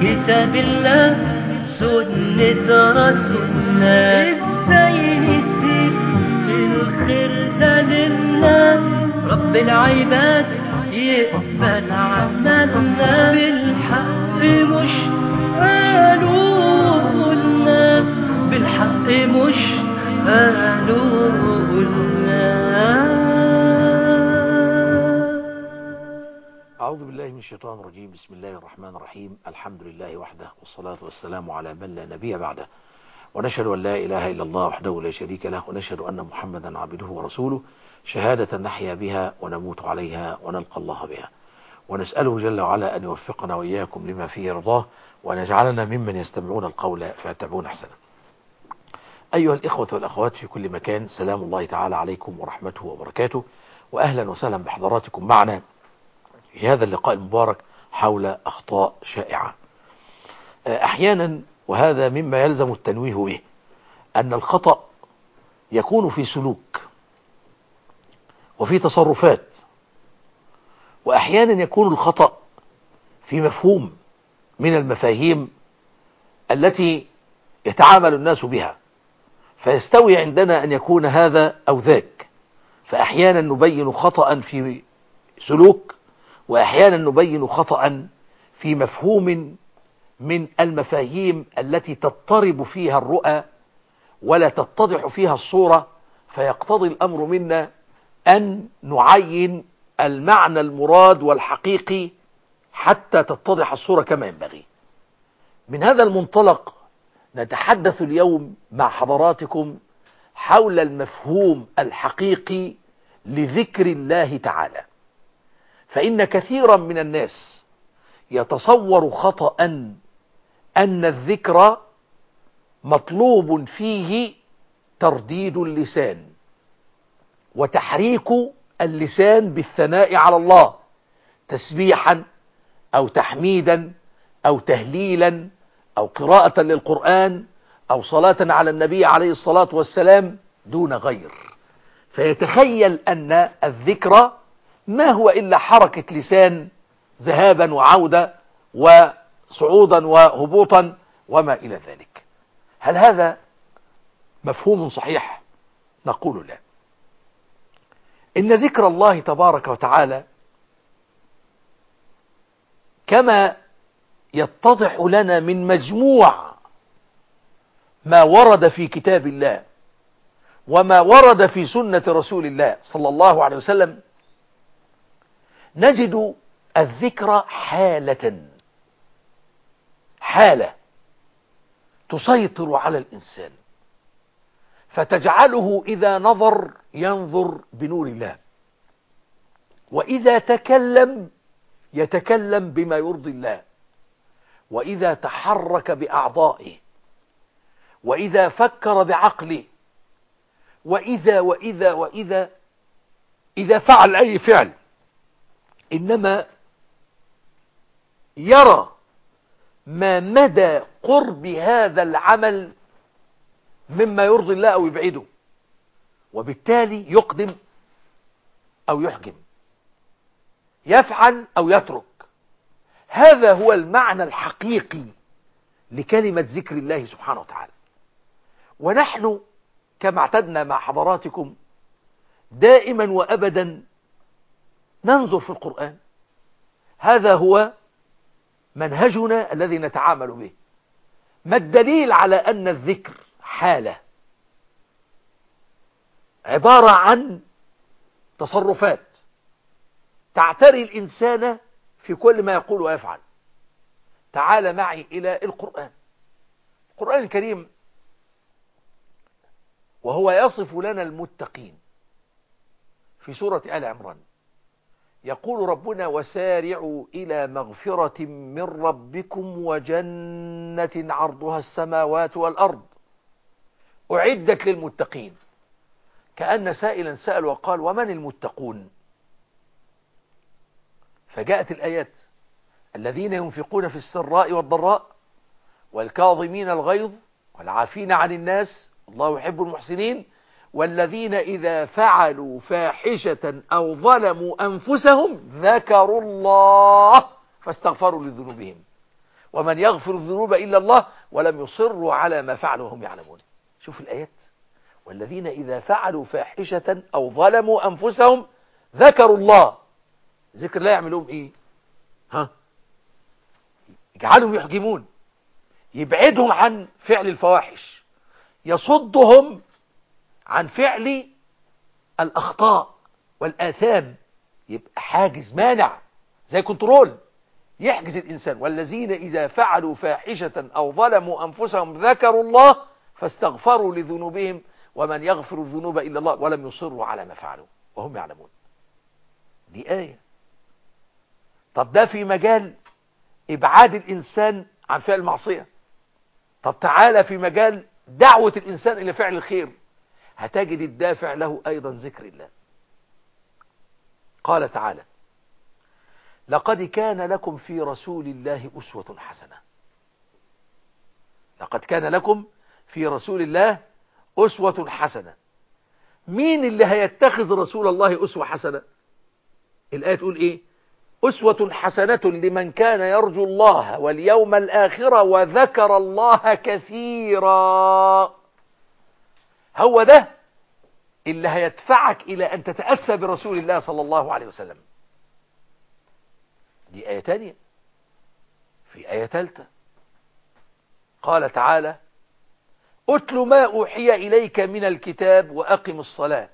كتاب الله سنة رسولنا ازاي نسيب في الخير ده لله رب العباد يقبل عملنا بالحق مش قالوا قلنا بالحق مش قالوا قلنا أعوذ بالله من الشيطان الرجيم بسم الله الرحمن الرحيم الحمد لله وحده والصلاة والسلام على من لا نبي بعده ونشهد أن لا إله إلا الله وحده لا شريك له ونشهد أن محمدا عبده ورسوله شهادة نحيا بها ونموت عليها ونلقى الله بها ونسأله جل وعلا أن يوفقنا وإياكم لما فيه رضاه وأن يجعلنا ممن يستمعون القول فيتبعون أحسنه أيها الإخوة والأخوات في كل مكان سلام الله تعالى عليكم ورحمته وبركاته وأهلا وسهلا بحضراتكم معنا في هذا اللقاء المبارك حول أخطاء شائعة أحيانا وهذا مما يلزم التنويه به أن الخطأ يكون في سلوك وفي تصرفات وأحيانا يكون الخطأ في مفهوم من المفاهيم التي يتعامل الناس بها فيستوي عندنا أن يكون هذا أو ذاك فأحيانا نبين خطأ في سلوك وأحيانا نبين خطأ في مفهوم من المفاهيم التي تضطرب فيها الرؤى ولا تتضح فيها الصورة فيقتضي الأمر منا أن نعين المعنى المراد والحقيقي حتى تتضح الصورة كما ينبغي من هذا المنطلق نتحدث اليوم مع حضراتكم حول المفهوم الحقيقي لذكر الله تعالى فإن كثيرا من الناس يتصور خطأ أن الذكر مطلوب فيه ترديد اللسان وتحريك اللسان بالثناء على الله تسبيحا أو تحميدا أو تهليلا أو قراءة للقرآن أو صلاة على النبي عليه الصلاة والسلام دون غير فيتخيل أن الذكر ما هو إلا حركة لسان ذهابا وعودة وصعودا وهبوطا وما إلى ذلك هل هذا مفهوم صحيح نقول لا إن ذكر الله تبارك وتعالى كما يتضح لنا من مجموع ما ورد في كتاب الله وما ورد في سنة رسول الله صلى الله عليه وسلم نجد الذكر حالة حالة تسيطر على الإنسان فتجعله إذا نظر ينظر بنور الله وإذا تكلم يتكلم بما يرضي الله وإذا تحرك بأعضائه وإذا فكر بعقله وإذا وإذا وإذا إذا فعل أي فعل إنما يرى ما مدى قرب هذا العمل مما يرضي الله أو يبعده وبالتالي يقدم أو يحجم يفعل أو يترك هذا هو المعنى الحقيقي لكلمة ذكر الله سبحانه وتعالى ونحن كما اعتدنا مع حضراتكم دائما وأبدا ننظر في القرآن هذا هو منهجنا الذي نتعامل به ما الدليل على أن الذكر حالة عبارة عن تصرفات تعتري الإنسان في كل ما يقول ويفعل تعال معي إلى القرآن القرآن الكريم وهو يصف لنا المتقين في سورة آل عمران يقول ربنا وسارعوا إلى مغفرة من ربكم وجنة عرضها السماوات والأرض أعدت للمتقين كأن سائلا سأل وقال ومن المتقون فجاءت الآيات الذين ينفقون في السراء والضراء والكاظمين الغيظ والعافين عن الناس الله يحب المحسنين والذين إذا فعلوا فاحشة أو ظلموا أنفسهم ذكروا الله فاستغفروا لذنوبهم ومن يغفر الذنوب إلا الله ولم يصروا على ما فعلوا وهم يعلمون شوف الآيات والذين إذا فعلوا فاحشة أو ظلموا أنفسهم ذكروا الله ذكر الله يعملون إيه ها يجعلهم يحجمون يبعدهم عن فعل الفواحش يصدهم عن فعل الأخطاء والآثام يبقى حاجز مانع زي كنترول يحجز الإنسان والذين إذا فعلوا فاحشة أو ظلموا أنفسهم ذكروا الله فاستغفروا لذنوبهم ومن يغفر الذنوب إلا الله ولم يصروا على ما فعلوا وهم يعلمون دي آية طب ده في مجال إبعاد الإنسان عن فعل المعصية طب تعالى في مجال دعوة الإنسان إلى فعل الخير هتجد الدافع له أيضا ذكر الله قال تعالى لقد كان لكم في رسول الله أسوة حسنة لقد كان لكم في رسول الله أسوة حسنة مين اللي هيتخذ رسول الله أسوة حسنة الآية تقول إيه أسوة حسنة لمن كان يرجو الله واليوم الآخرة وذكر الله كثيرا هو ده اللي هيدفعك إلى أن تتأسى برسول الله صلى الله عليه وسلم دي آية تانية في آية ثالثة قال تعالى أتل ما أوحي إليك من الكتاب وأقم الصلاة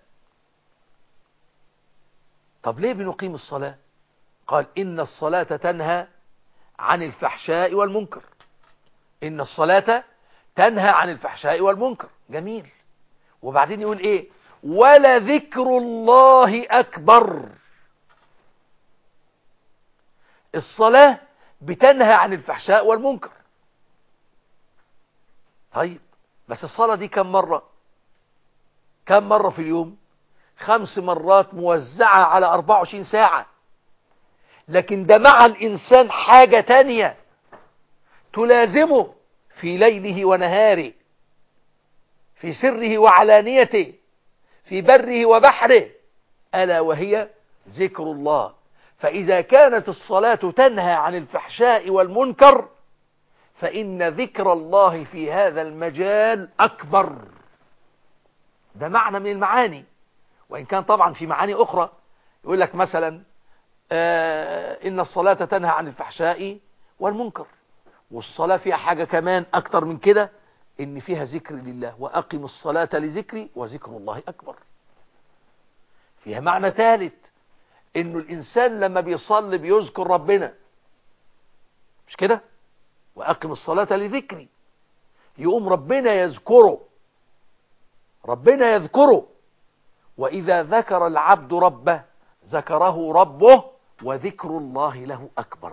طب ليه بنقيم الصلاة قال إن الصلاة تنهى عن الفحشاء والمنكر إن الصلاة تنهى عن الفحشاء والمنكر جميل وبعدين يقول إيه ولذكر الله أكبر الصلاة بتنهى عن الفحشاء والمنكر طيب بس الصلاة دي كم مرة كم مرة في اليوم خمس مرات موزعة على 24 ساعة لكن ده مع الإنسان حاجة تانية تلازمه في ليله ونهاره في سره وعلانيته في بره وبحره ألا وهي ذكر الله فإذا كانت الصلاة تنهى عن الفحشاء والمنكر فإن ذكر الله في هذا المجال أكبر ده معنى من المعاني وإن كان طبعا في معاني أخرى يقول لك مثلا آه إن الصلاة تنهى عن الفحشاء والمنكر والصلاة فيها حاجة كمان أكتر من كده إن فيها ذكر لله وأقم الصلاة لذكري وذكر الله أكبر فيها معنى ثالث إنه الإنسان لما بيصلي بيذكر ربنا مش كده وأقم الصلاة لذكري يقوم ربنا يذكره ربنا يذكره وإذا ذكر العبد ربه ذكره ربه وذكر الله له أكبر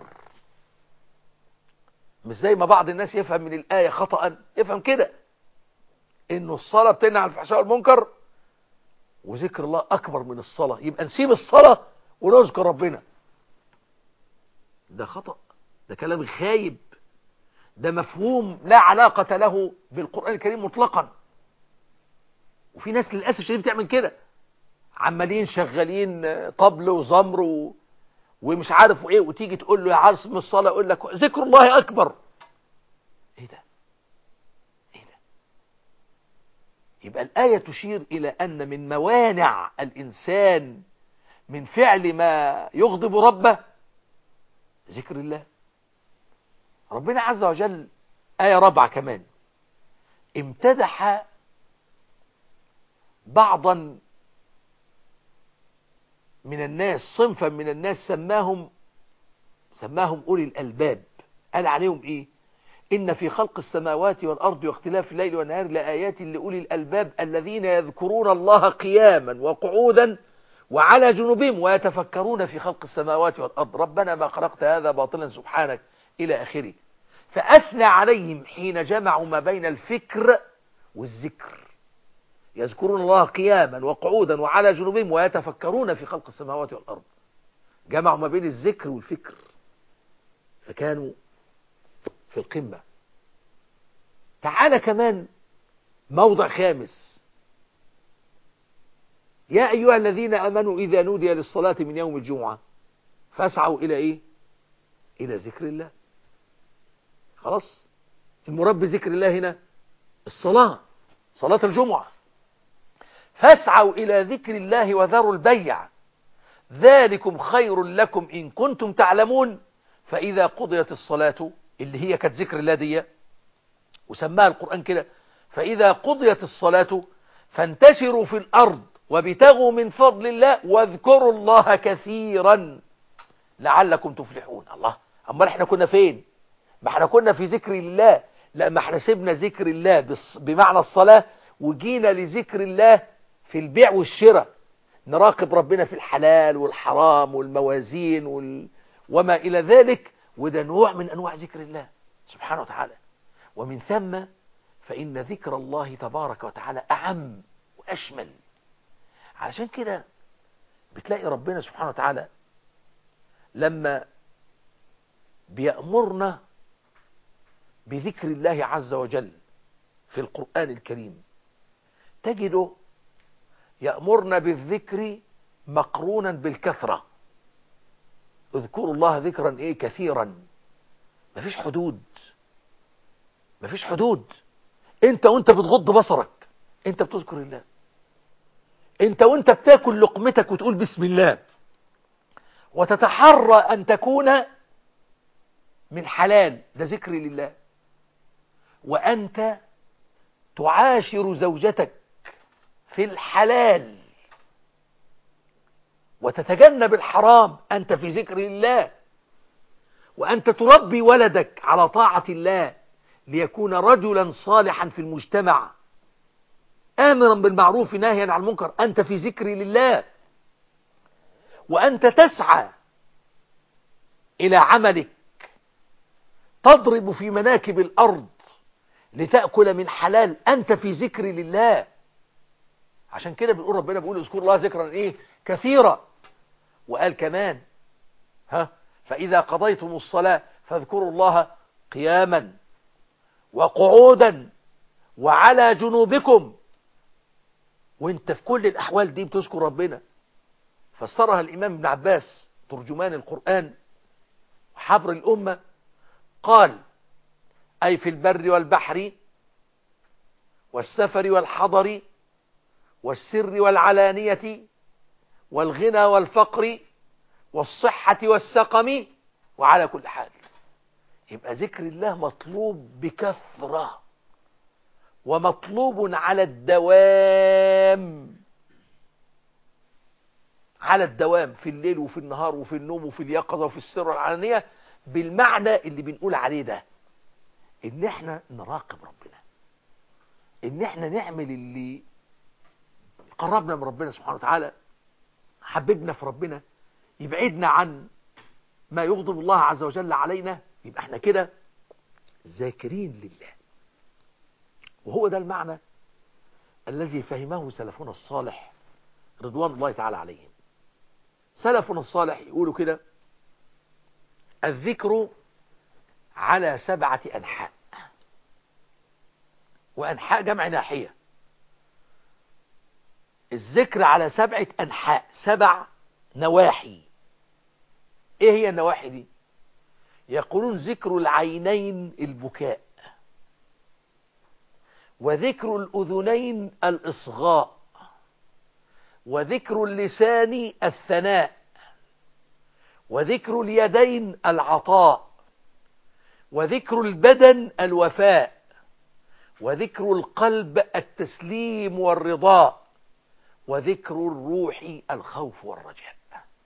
مش زي ما بعض الناس يفهم من الآية خطأ يفهم كده إنه الصلاة بتنهى عن الفحشاء والمنكر وذكر الله أكبر من الصلاة يبقى نسيب الصلاة ونذكر ربنا ده خطأ ده كلام خايب ده مفهوم لا علاقة له بالقرآن الكريم مطلقا وفي ناس للأسف الشديد بتعمل كده عمالين شغالين طبل وزمر و... ومش عارف ايه وتيجي تقول له يا عاصم من الصلاة يقول لك ذكر الله أكبر ايه ده ايه ده يبقى الآية تشير إلى أن من موانع الإنسان من فعل ما يغضب ربه ذكر الله ربنا عز وجل آية رابعة كمان امتدح بعضا من الناس صنفا من الناس سماهم سماهم أولي الألباب قال عليهم إيه إن في خلق السماوات والأرض واختلاف الليل والنهار لآيات لأولي الألباب الذين يذكرون الله قياما وقعودا وعلى جنوبهم ويتفكرون في خلق السماوات والأرض ربنا ما خلقت هذا باطلا سبحانك إلى آخره فأثنى عليهم حين جمعوا ما بين الفكر والذكر يذكرون الله قياما وقعودا وعلى جنوبهم ويتفكرون في خلق السماوات والأرض جمعوا ما بين الذكر والفكر فكانوا في القمة تعالى كمان موضع خامس يا أيها الذين أمنوا إذا نودي للصلاة من يوم الجمعة فاسعوا إلى إيه إلى ذكر الله خلاص المراد بذكر الله هنا الصلاة صلاة الجمعة فاسعوا إلى ذكر الله وذروا البيع ذلكم خير لكم إن كنتم تعلمون فإذا قضيت الصلاة اللي هي كانت ذكر الله دي وسماها القرآن كده فإذا قضيت الصلاة فانتشروا في الأرض وابتغوا من فضل الله واذكروا الله كثيرا لعلكم تفلحون الله أما احنا كنا فين ما احنا كنا في ذكر الله لا ما احنا سيبنا ذكر الله بمعنى الصلاة وجينا لذكر الله في البيع والشراء نراقب ربنا في الحلال والحرام والموازين وال... وما إلى ذلك وده نوع من أنواع ذكر الله سبحانه وتعالى ومن ثم فإن ذكر الله تبارك وتعالى أعم وأشمل علشان كده بتلاقي ربنا سبحانه وتعالى لما بيأمرنا بذكر الله عز وجل في القرآن الكريم تجده يأمرنا بالذكر مقرونا بالكثرة اذكروا الله ذكرا ايه كثيرا مفيش حدود مفيش حدود انت وانت بتغض بصرك انت بتذكر الله انت وانت بتاكل لقمتك وتقول بسم الله وتتحرى ان تكون من حلال ده ذكر لله وانت تعاشر زوجتك في الحلال وتتجنب الحرام أنت في ذكر الله وأنت تربي ولدك على طاعة الله ليكون رجلا صالحا في المجتمع آمرا بالمعروف ناهيا عن المنكر أنت في ذكر لله وأنت تسعى إلى عملك تضرب في مناكب الأرض لتأكل من حلال أنت في ذكر لله عشان كده بنقول ربنا بيقول اذكر الله ذكرا ايه كثيرا وقال كمان ها فإذا قضيتم الصلاة فاذكروا الله قياما وقعودا وعلى جنوبكم وانت في كل الأحوال دي بتذكر ربنا فسرها الإمام ابن عباس ترجمان القرآن وحبر الأمة قال أي في البر والبحر والسفر والحضر والسر والعلانية والغنى والفقر والصحة والسقم وعلى كل حال يبقى ذكر الله مطلوب بكثرة ومطلوب على الدوام على الدوام في الليل وفي النهار وفي النوم وفي اليقظة وفي السر والعلانية بالمعنى اللي بنقول عليه ده ان احنا نراقب ربنا ان احنا نعمل اللي قربنا من ربنا سبحانه وتعالى حببنا في ربنا يبعدنا عن ما يغضب الله عز وجل علينا يبقى احنا كده ذاكرين لله وهو ده المعنى الذي فهمه سلفنا الصالح رضوان الله تعالى عليهم سلفنا الصالح يقولوا كده الذكر على سبعة أنحاء وأنحاء جمع ناحية الذكر على سبعة أنحاء سبع نواحي إيه هي النواحي دي يقولون ذكر العينين البكاء وذكر الأذنين الإصغاء وذكر اللسان الثناء وذكر اليدين العطاء وذكر البدن الوفاء وذكر القلب التسليم والرضاء وذكر الروح الخوف والرجاء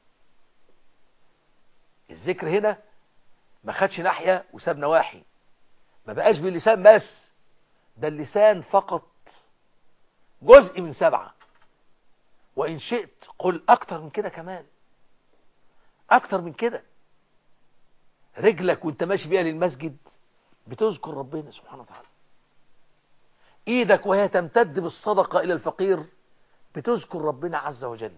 الذكر هنا ما خدش ناحية وساب نواحي ما بقاش باللسان بس ده اللسان فقط جزء من سبعة وإن شئت قل أكتر من كده كمان أكتر من كده رجلك وانت ماشي بيها للمسجد بتذكر ربنا سبحانه وتعالى ايدك وهي تمتد بالصدقة الى الفقير بتذكر ربنا عز وجل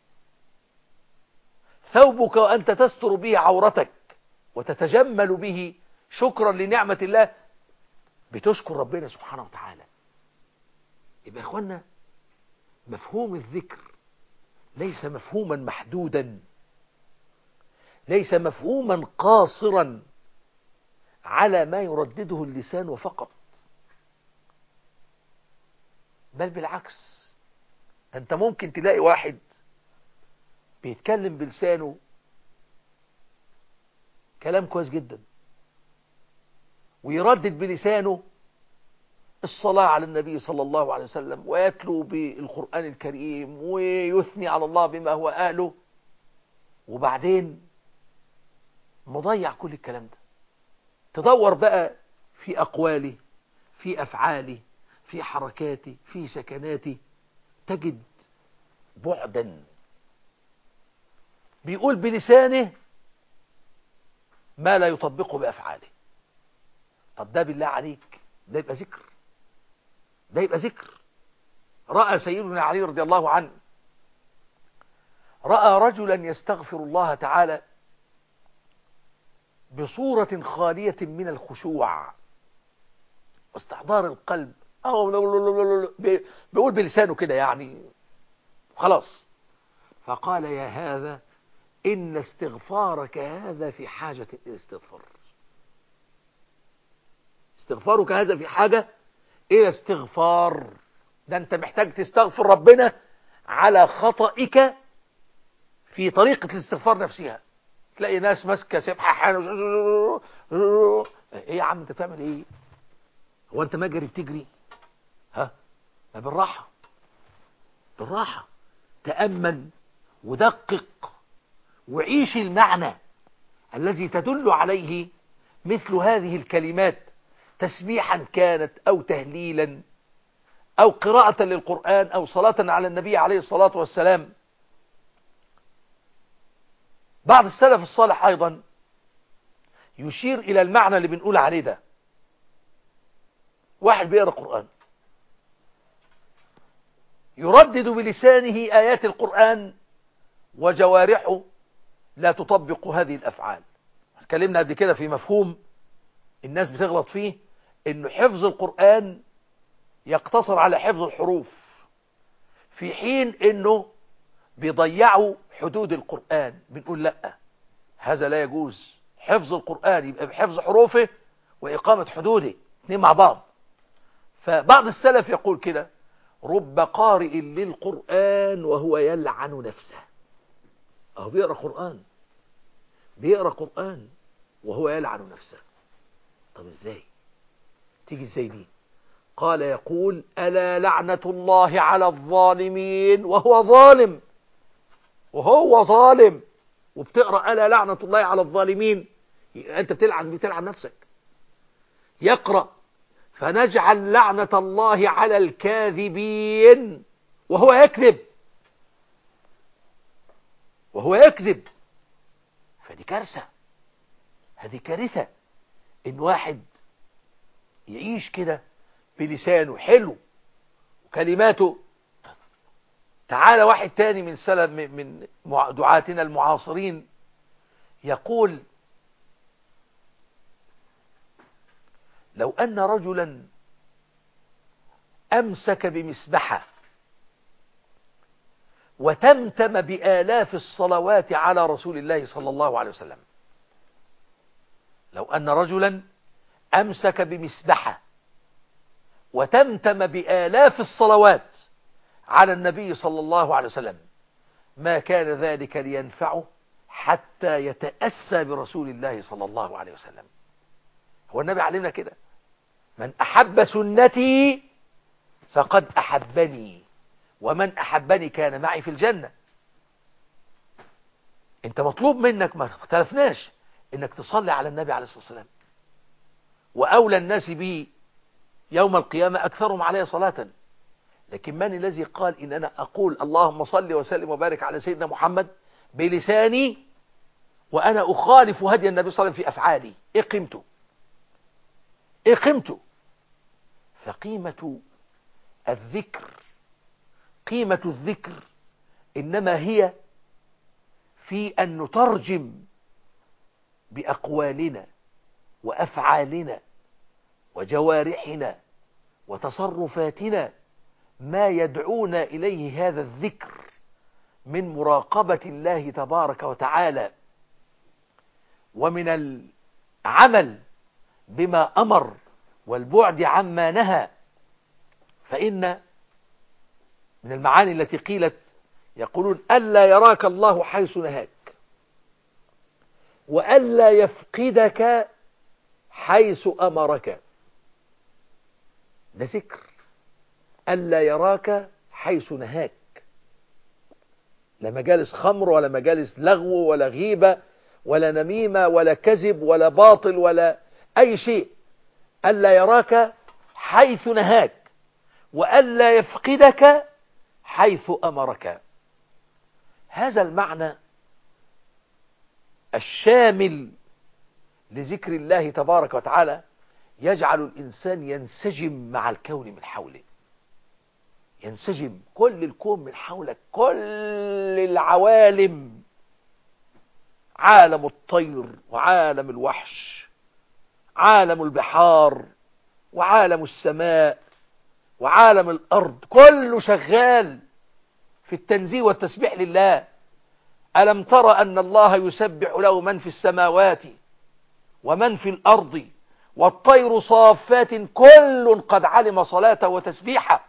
ثوبك وانت تستر به عورتك وتتجمل به شكرا لنعمة الله بتشكر ربنا سبحانه وتعالى يبقى يا اخوانا مفهوم الذكر ليس مفهوما محدودا ليس مفهوما قاصرا على ما يردده اللسان فقط بل بالعكس انت ممكن تلاقي واحد بيتكلم بلسانه كلام كويس جدا ويردد بلسانه الصلاة على النبي صلى الله عليه وسلم ويتلو بالقرآن الكريم ويثني على الله بما هو أهله وبعدين مضيع كل الكلام ده تدور بقى في أقوالي في أفعالي في حركاتي في سكناتي تجد بعدا بيقول بلسانه ما لا يطبقه بأفعاله طب ده بالله عليك ده يبقى ذكر ده يبقى ذكر رأى سيدنا علي رضي الله عنه رأى رجلا يستغفر الله تعالى بصورة خالية من الخشوع واستحضار القلب أو بيقول بلسانه كده يعني خلاص فقال يا هذا إن استغفارك هذا في حاجة الاستغفار استغفارك هذا في حاجة إلى استغفار ده أنت محتاج تستغفر ربنا على خطئك في طريقة الاستغفار نفسها تلاقي ناس ماسكة سبحة حاجة ايه يا عم انت بتعمل ايه هو انت مجري بتجري ها ما بالراحة بالراحة تأمل ودقق وعيش المعنى الذي تدل عليه مثل هذه الكلمات تسبيحا كانت أو تهليلا أو قراءة للقرآن أو صلاة على النبي عليه الصلاة والسلام بعض السلف الصالح أيضا يشير إلى المعنى اللي بنقول عليه ده واحد بيقرأ قرآن يردد بلسانه آيات القرآن وجوارحه لا تطبق هذه الأفعال اتكلمنا قبل كده في مفهوم الناس بتغلط فيه انه حفظ القرآن يقتصر على حفظ الحروف في حين انه بيضيعوا حدود القرآن بنقول لا هذا لا يجوز حفظ القرآن يبقى بحفظ حروفه وإقامة حدوده اثنين مع بعض فبعض السلف يقول كده رب قارئ للقرآن وهو يلعن نفسه أهو بيقرأ قرآن بيقرأ قرآن وهو يلعن نفسه طب ازاي تيجي ازاي دي قال يقول ألا لعنة الله على الظالمين وهو ظالم وهو ظالم وبتقرأ ألا لعنة الله على الظالمين أنت بتلعن بتلعن نفسك يقرأ فنجعل لعنة الله على الكاذبين وهو يكذب وهو يكذب فدي كارثة هذه كارثة إن واحد يعيش كده بلسانه حلو وكلماته تعالى واحد تاني من سلف من دعاتنا المعاصرين يقول لو أن رجلا أمسك بمسبحة وتمتم بآلاف الصلوات على رسول الله صلى الله عليه وسلم لو أن رجلا أمسك بمسبحة وتمتم بآلاف الصلوات على النبي صلى الله عليه وسلم ما كان ذلك لينفعه حتى يتأسى برسول الله صلى الله عليه وسلم هو النبي علمنا كده من أحب سنتي فقد أحبني ومن أحبني كان معي في الجنة انت مطلوب منك ما اختلفناش انك تصلي على النبي عليه الصلاة والسلام وأولى الناس بي يوم القيامة أكثرهم علي صلاة لكن من الذي قال إن أنا أقول اللهم صل وسلم وبارك على سيدنا محمد بلساني وأنا أخالف هدي النبي صلى الله عليه وسلم في أفعالي إيه قيمته إيه قيمته فقيمة الذكر قيمة الذكر إنما هي في أن نترجم بأقوالنا وأفعالنا وجوارحنا وتصرفاتنا ما يدعونا إليه هذا الذكر من مراقبة الله تبارك وتعالى ومن العمل بما أمر والبعد عما نهى فإن من المعاني التي قيلت يقولون ألا يراك الله حيث نهاك وألا يفقدك حيث أمرك ده ذكر ألا يراك حيث نهاك لا مجالس خمر ولا مجالس لغو ولا غيبة ولا نميمة ولا كذب ولا باطل ولا أي شيء ألا يراك حيث نهاك وألا يفقدك حيث أمرك هذا المعنى الشامل لذكر الله تبارك وتعالى يجعل الإنسان ينسجم مع الكون من حوله ينسجم كل الكون من حولك كل العوالم عالم الطير وعالم الوحش عالم البحار وعالم السماء وعالم الأرض كله شغال في التنزيه والتسبيح لله ألم تر أن الله يسبح له من في السماوات ومن في الأرض والطير صافات كل قد علم صلاته وتسبيحه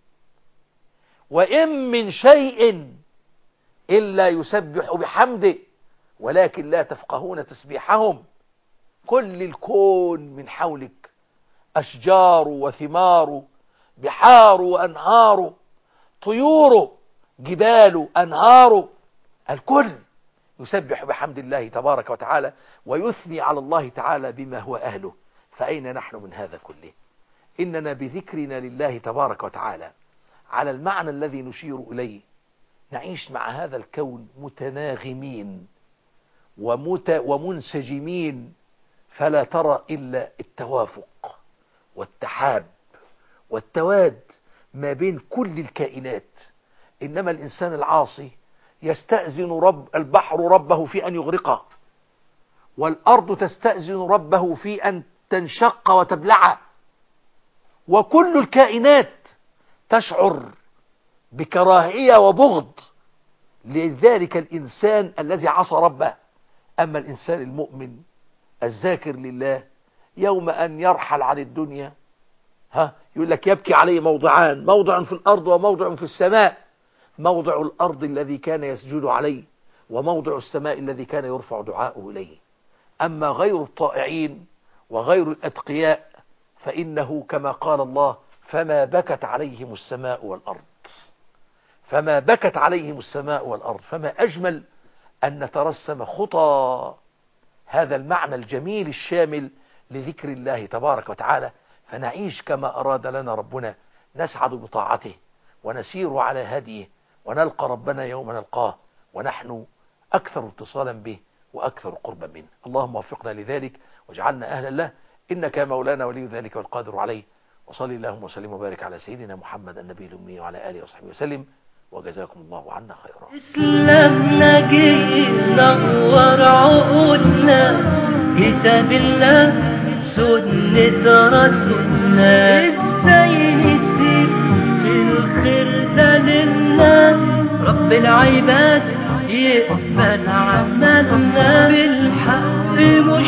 وإن من شيء إلا يسبح بحمده ولكن لا تفقهون تسبيحهم كل الكون من حولك أشجار وثمار بحار وأنهار طيور جبال أنهار الكل يسبح بحمد الله تبارك وتعالى ويثني على الله تعالى بما هو أهله فأين نحن من هذا كله إننا بذكرنا لله تبارك وتعالى على المعنى الذي نشير إليه نعيش مع هذا الكون متناغمين ومت ومنسجمين فلا ترى إلا التوافق والتحاب والتواد ما بين كل الكائنات إنما الإنسان العاصي يستأذن رب البحر ربه في أن يغرقه والأرض تستأذن ربه في أن تنشق وتبلعه وكل الكائنات تشعر بكراهية وبغض لذلك الإنسان الذي عصى ربه أما الإنسان المؤمن الذاكر لله يوم أن يرحل عن الدنيا ها يقول لك يبكي عليه موضعان موضع في الأرض وموضع في السماء موضع الأرض الذي كان يسجد عليه وموضع السماء الذي كان يرفع دعاءه إليه أما غير الطائعين وغير الأتقياء فإنه كما قال الله فما بكت عليهم السماء والأرض فما بكت عليهم السماء والأرض فما أجمل أن نترسم خطى هذا المعنى الجميل الشامل لذكر الله تبارك وتعالى فنعيش كما أراد لنا ربنا نسعد بطاعته ونسير على هديه ونلقى ربنا يوم نلقاه ونحن أكثر اتصالا به وأكثر قربا منه اللهم وفقنا لذلك واجعلنا أهلا له إنك يا مولانا ولي ذلك والقادر عليه وصلي اللهم وسلم وبارك على سيدنا محمد النبي الأمي وعلى آله وصحبه وسلم وجزاكم الله عنا خيرا إسلامنا جه نور عقولنا كتاب الله سنة رسولنا ازاي نسيب في الخير ده لله رب العباد يقبل عملنا بالحق مش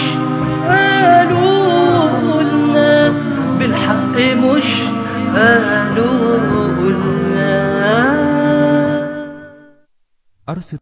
قالوا قلنا بالحق مش قالوا قلنا أرسل